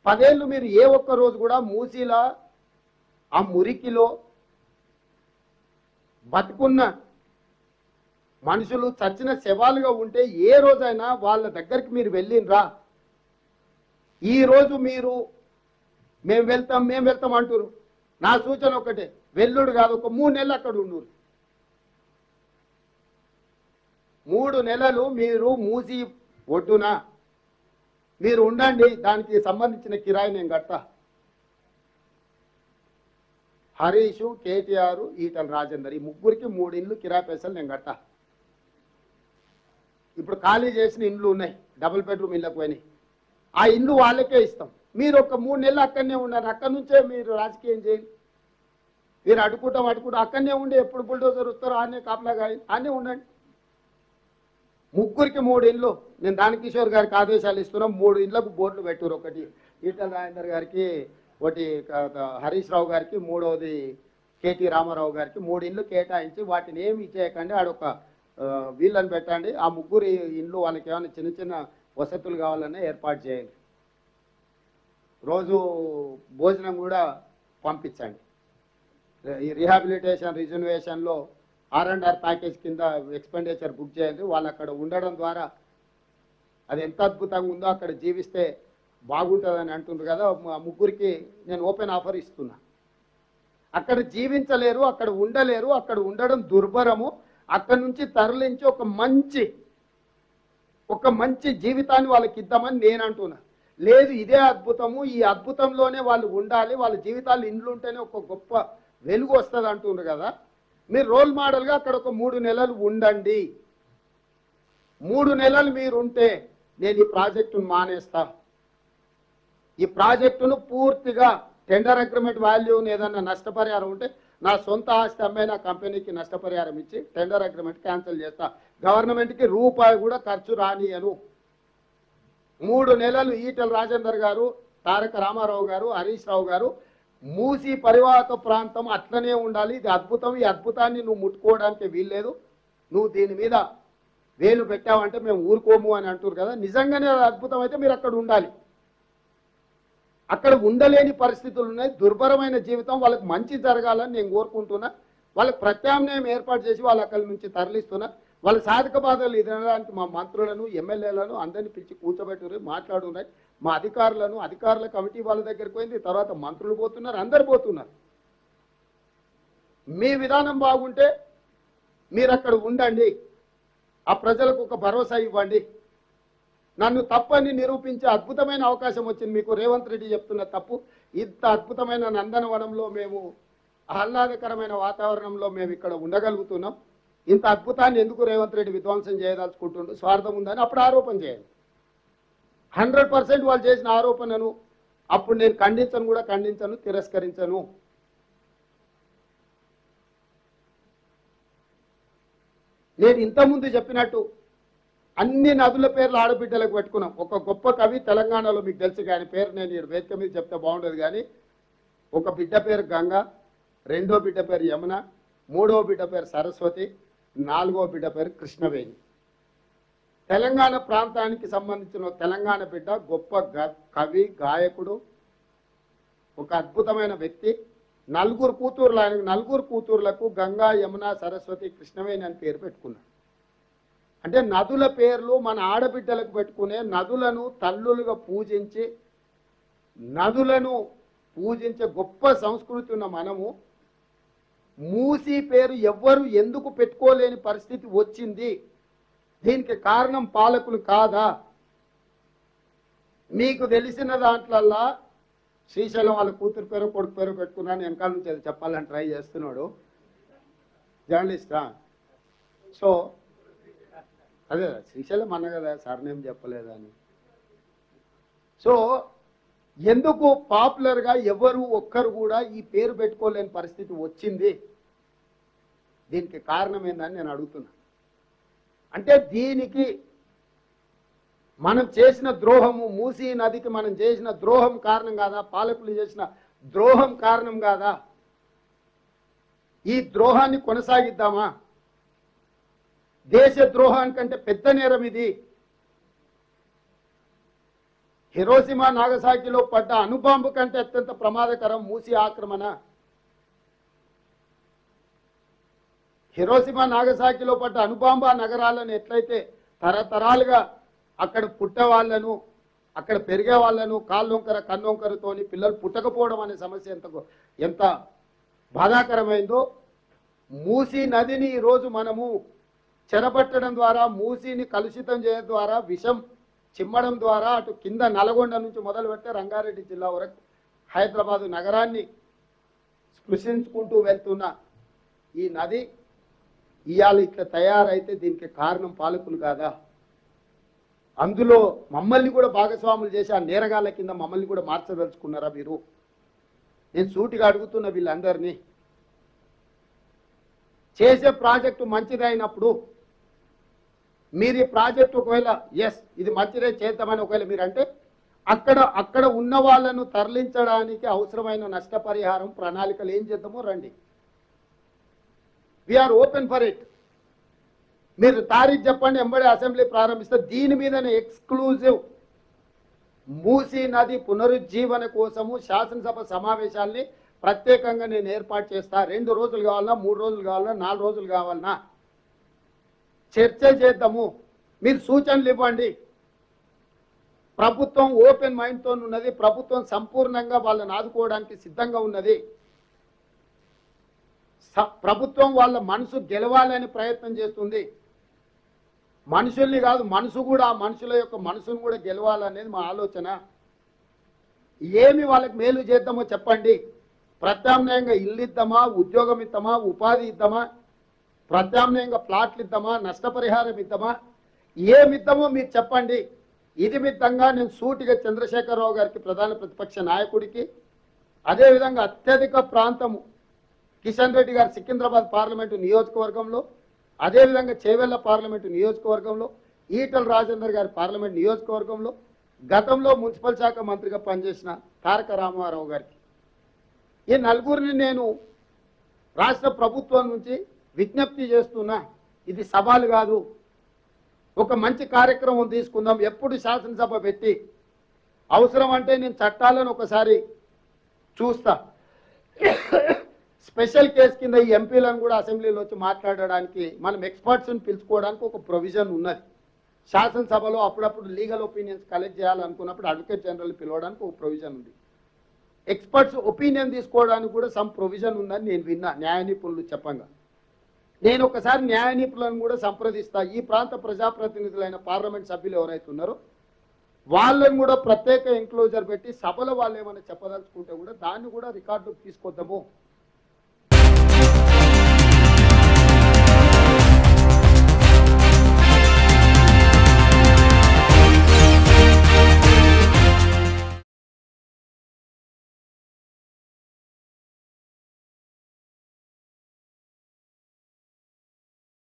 పదేళ్ళు మీరు ఏ ఒక్క రోజు కూడా మూసీలా ఆ మురికిలో బతుకున్న మనుషులు చచ్చిన శవాలుగా ఉంటే ఏ రోజైనా వాళ్ళ దగ్గరికి మీరు వెళ్ళినరా ఈ రోజు మీరు మేము వెళ్తాం మేము వెళ్తాం అంటారు నా సూచన ఒకటే వెల్లుడు కాదు ఒక మూడు నెలలు అక్కడ ఉండు మూడు నెలలు మీరు మూసి ఒడ్డున మీరు ఉండండి దానికి సంబంధించిన కిరాయి నేను కడతా హరీషు కేటీఆర్ ఈటల రాజేందర్ ఈ ముగ్గురికి మూడు ఇండ్లు కిరాయి పైసలు నేను కట్టా ఇప్పుడు ఖాళీ చేసిన ఇండ్లు ఉన్నాయి డబుల్ బెడ్రూమ్ ఇళ్ళకు పోయినాయి ఆ ఇండ్లు వాళ్ళకే ఇస్తాం మీరు ఒక మూడు నెలలు అక్కడనే ఉన్నారు అక్కడి నుంచే మీరు రాజకీయం చేయండి మీరు అడుకుంటాం అడుకుంటాం అక్కడనే ఉండి ఎప్పుడు బుల్డోజర్ వస్తారో ఆనే కాపలాగా ఆనే ఉండండి ముగ్గురికి మూడు ఇండ్లు నేను దానకిషోర్ గారికి ఆదేశాలు ఇస్తున్నాం మూడు ఇండ్లకు బోర్డులు పెట్టారు ఒకటి ఈటల రాజేందర్ గారికి ఒకటి క- క- హరీష్ రావు గారికి మూడవది కేటీ రామారావు గారికి మూడు ఇండ్లు కేటాయించి వాటిని ఏమి ఇచ్చేయకండి ఆడొక ఆ, వీళ్ళని పెట్టండి ఆ ముగ్గురు ఇండ్లు వాళ్ళకి ఏమైనా చిన్న చిన్న వసతులు కావాలన్నా ఏర్పాటు చేయండి రోజు భోజనం కూడా పంపించండి ఈ రీహాబిలిటేషన్ రిజర్వేషన్లో ఆర్ అండ్ ఆర్ ప్యాకేజ్ కింద ఎక్స్పెండిచర్ బుక్ చేయండి వాళ్ళు అక్కడ ఉండడం ద్వారా అది ఎంత అద్భుతంగా ఉందో అక్కడ జీవిస్తే బాగుంటుందని అంటుంది కదా మా ముగ్గురికి నేను ఓపెన్ ఆఫర్ ఇస్తున్నా అక్కడ జీవించలేరు అక్కడ ఉండలేరు అక్కడ ఉండడం దుర్భరము అక్కడ నుంచి తరలించి ఒక మంచి ఒక మంచి జీవితాన్ని వాళ్ళకి ఇద్దామని నేను అంటున్నా లేదు ఇదే అద్భుతము ఈ అద్భుతంలోనే వాళ్ళు ఉండాలి వాళ్ళ జీవితాలు ఇండ్లు ఉంటేనే ఒక గొప్ప వెలుగు వస్తుంది అంటుండ్రు కదా మీరు రోల్ మోడల్గా అక్కడ ఒక మూడు నెలలు ఉండండి మూడు నెలలు మీరు ఉంటే నేను ఈ ప్రాజెక్టును మానేస్తా ఈ ప్రాజెక్టును పూర్తిగా టెండర్ అగ్రిమెంట్ వాల్యూని ఏదన్నా నష్టపరిహారం ఉంటే నా సొంత ఆస్తి అమ్మాయి నా కంపెనీకి నష్టపరిహారం ఇచ్చి టెండర్ అగ్రిమెంట్ క్యాన్సిల్ చేస్తా గవర్నమెంట్కి రూపాయి కూడా ఖర్చు రానియను మూడు నెలలు ఈటల రాజేందర్ గారు తారక రామారావు గారు హరీష్ రావు గారు మూసి పరివాహక ప్రాంతం అట్లనే ఉండాలి ఇది అద్భుతం ఈ అద్భుతాన్ని నువ్వు ముట్టుకోవడానికి వీల్లేదు నువ్వు దీని మీద వేలు పెట్టావంటే మేము ఊరుకోము అని అంటారు కదా నిజంగానే అది అద్భుతం అయితే మీరు అక్కడ ఉండాలి అక్కడ ఉండలేని పరిస్థితులు ఉన్నాయి దుర్భరమైన జీవితం వాళ్ళకి మంచి జరగాలని నేను కోరుకుంటున్నా వాళ్ళకి ప్రత్యామ్నాయం ఏర్పాటు చేసి వాళ్ళు అక్కడి నుంచి తరలిస్తున్నా వాళ్ళ సాధక బాధలు ఎదురడానికి మా మంత్రులను ఎమ్మెల్యేలను అందరినీ పిలిచి కూర్చోబెట్టుకుని మాట్లాడున్నాయి మా అధికారులను అధికారుల కమిటీ వాళ్ళ దగ్గరికి పోయింది తర్వాత మంత్రులు పోతున్నారు అందరు పోతున్నారు మీ విధానం బాగుంటే మీరు అక్కడ ఉండండి ఆ ప్రజలకు ఒక భరోసా ఇవ్వండి నన్ను తప్పని నిరూపించే అద్భుతమైన అవకాశం వచ్చింది మీకు రేవంత్ రెడ్డి చెప్తున్న తప్పు ఇంత అద్భుతమైన నందనవనంలో మేము ఆహ్లాదకరమైన వాతావరణంలో మేము ఇక్కడ ఉండగలుగుతున్నాం ఇంత అద్భుతాన్ని ఎందుకు రేవంత్ రెడ్డి విధ్వంసం చేయదలుచుకుంటుండు స్వార్థం ఉందని అప్పుడు ఆరోపణ చేయాలి హండ్రెడ్ పర్సెంట్ వాళ్ళు చేసిన ఆరోపణను అప్పుడు నేను ఖండించను కూడా ఖండించను తిరస్కరించను నేను ఇంతకుముందు చెప్పినట్టు అన్ని నదుల పేర్లు ఆడబిడ్డలకు పెట్టుకున్నాం ఒక గొప్ప కవి తెలంగాణలో మీకు తెలుసు కానీ పేరు నేను ఈ వేదిక మీద చెప్తే బాగుండదు కానీ ఒక బిడ్డ పేరు గంగ రెండో బిడ్డ పేరు యమున మూడో బిడ్డ పేరు సరస్వతి నాలుగో బిడ్డ పేరు కృష్ణవేణి తెలంగాణ ప్రాంతానికి సంబంధించిన తెలంగాణ బిడ్డ గొప్ప గ- కవి గాయకుడు ఒక అద్భుతమైన వ్యక్తి నలుగురు కూతుర్లు ఆయనకు నలుగురు కూతుర్లకు గంగా యమున సరస్వతి కృష్ణవేణి అని పేరు పెట్టుకున్నాడు అంటే నదుల పేర్లు మన ఆడబిడ్డలకు పెట్టుకునే నదులను తల్లులుగా పూజించి నదులను పూజించే గొప్ప సంస్కృతి ఉన్న మనము మూసి పేరు ఎవ్వరు ఎందుకు పెట్టుకోలేని పరిస్థితి వచ్చింది దీనికి కారణం పాలకులు కాదా మీకు తెలిసిన దాంట్లల్లా శ్రీశైలం వాళ్ళ కూతురు పేరు కొడుకు పేరు పెట్టుకున్నాను వెనకాల నుంచి అది చెప్పాలని ట్రై చేస్తున్నాడు జర్నలిస్టా సో అదే శ్రీశైలం అన్న కదా సర్నేం చెప్పలేదని సో ఎందుకు పాపులర్గా ఎవరు ఒక్కరు కూడా ఈ పేరు పెట్టుకోలేని పరిస్థితి వచ్చింది దీనికి కారణం ఏందని నేను అడుగుతున్నా అంటే దీనికి మనం చేసిన ద్రోహము మూసీ నదికి మనం చేసిన ద్రోహం కారణం కాదా పాలకులు చేసిన ద్రోహం కారణం కాదా ఈ ద్రోహాన్ని కొనసాగిద్దామా దేశ ద్రోహానికంటే పెద్ద నేరం ఇది హిరోసిమా నాగసాకిలో పడ్డ అణుబాంబు కంటే అత్యంత ప్రమాదకరం మూసి ఆక్రమణ హిరోసిమా నాగసాకిలో పడ్డ అణుబాంబు ఆ నగరాలను ఎట్లయితే తరతరాలుగా అక్కడ పుట్టే వాళ్ళను అక్కడ పెరిగే వాళ్ళను కాళ్ళొంకర కన్నొంకరతోని పిల్లలు పుట్టకపోవడం అనే సమస్య ఎంత గొ- ఎంత బాధాకరమైందో మూసీ నదిని ఈరోజు మనము చెరబట్టడం ద్వారా మూసీని కలుషితం చేయడం ద్వారా విషం చిమ్మడం ద్వారా అటు కింద నల్గొండ నుంచి మొదలు పెడితే రంగారెడ్డి జిల్లా వరకు హైదరాబాదు నగరాన్ని స్పృశించుకుంటూ వెళ్తున్న ఈ నది ఇవాళ ఇట్లా తయారైతే దీనికి కారణం పాలకులు కాదా అందులో మమ్మల్ని కూడా భాగస్వాములు చేసి ఆ నేరగాళ్ళ కింద మమ్మల్ని కూడా మార్చదలుచుకున్నారా మీరు నేను సూటిగా అడుగుతున్న వీళ్ళందరినీ చేసే ప్రాజెక్టు మంచిదైనప్పుడు మీరు ఈ ప్రాజెక్ట్ ఒకవేళ ఎస్ ఇది మంచిదే చేద్దామని ఒకవేళ మీరు అంటే అక్కడ అక్కడ ఉన్న వాళ్ళను తరలించడానికి అవసరమైన నష్టపరిహారం ప్రణాళికలు ఏం చేద్దామో రండి వీఆర్ ఓపెన్ ఫర్ ఇట్ మీరు తారీఖు చెప్పండి ఎంబడి అసెంబ్లీ ప్రారంభిస్తే దీని మీదనే ఎక్స్క్లూజివ్ మూసీ నది పునరుజ్జీవన కోసము శాసనసభ సమావేశాల్ని ప్రత్యేకంగా నేను ఏర్పాటు చేస్తా రెండు రోజులు కావాలన్నా మూడు రోజులు కావాలన్నా నాలుగు రోజులు కావాలన్నా చర్చ చేద్దాము మీరు సూచనలు ఇవ్వండి ప్రభుత్వం ఓపెన్ మైండ్తో ఉన్నది ప్రభుత్వం సంపూర్ణంగా వాళ్ళని ఆదుకోవడానికి సిద్ధంగా ఉన్నది స- ప్రభుత్వం వాళ్ళ మనసు గెలవాలని ప్రయత్నం చేస్తుంది మనుషుల్ని కాదు మనసు కూడా ఆ మనుషుల యొక్క మనసును కూడా గెలవాలనేది మా ఆలోచన ఏమి వాళ్ళకి మేలు చేద్దామో చెప్పండి ప్రత్యామ్నాయంగా ఇల్లు ఇద్దామా ఉద్యోగం ఇద్దామా ఉపాధి ఇద్దామా ప్రత్యామ్నాయంగా ప్లాట్లు ఇద్దామా నష్టపరిహారం ఇద్దామా ఏమి ఇద్దామో మీరు చెప్పండి ఇది మిత్తంగా నేను సూటిగా చంద్రశేఖరరావు గారికి ప్రధాన ప్రతిపక్ష నాయకుడికి అదేవిధంగా అత్యధిక ప్రాంతము కిషన్ రెడ్డి గారు సికింద్రాబాద్ పార్లమెంటు నియోజకవర్గంలో అదేవిధంగా చేవెళ్ల పార్లమెంటు నియోజకవర్గంలో ఈటల రాజేందర్ గారి పార్లమెంట్ నియోజకవర్గంలో గతంలో మున్సిపల్ శాఖ మంత్రిగా పనిచేసిన తారక రామారావు గారికి ఈ నలుగురిని నేను రాష్ట్ర ప్రభుత్వం నుంచి విజ్ఞప్తి చేస్తున్నా ఇది సవాలు కాదు ఒక మంచి కార్యక్రమం తీసుకుందాం ఎప్పుడు శాసనసభ పెట్టి అవసరం అంటే నేను చట్టాలను ఒకసారి చూస్తా స్పెషల్ కేసు కింద ఈ ఎంపీలను కూడా అసెంబ్లీలో వచ్చి మాట్లాడడానికి మనం ఎక్స్పర్ట్స్ని పిలుచుకోవడానికి ఒక ప్రొవిజన్ ఉన్నది శాసనసభలో అప్పుడప్పుడు లీగల్ ఒపీనియన్స్ కలెక్ట్ చేయాలనుకున్నప్పుడు అడ్వకేట్ జనరల్ పిలవడానికి ఒక ప్రొవిజన్ ఉంది ఎక్స్పర్ట్స్ ఒపీనియన్ తీసుకోవడానికి కూడా సమ్ ప్రొవిజన్ ఉందని నేను విన్నా న్యాయ నిపుణులు చెప్పంగా నేను ఒకసారి న్యాయ నిపుణులను కూడా సంప్రదిస్తా ఈ ప్రాంత ప్రజాప్రతినిధులైన పార్లమెంట్ సభ్యులు ఎవరైతే ఉన్నారో వాళ్ళని కూడా ప్రత్యేక ఎంక్లోజర్ పెట్టి సభలో వాళ్ళు ఏమైనా చెప్పదలుచుకుంటే కూడా దాన్ని కూడా రికార్డుకు తీసుకొద్దాము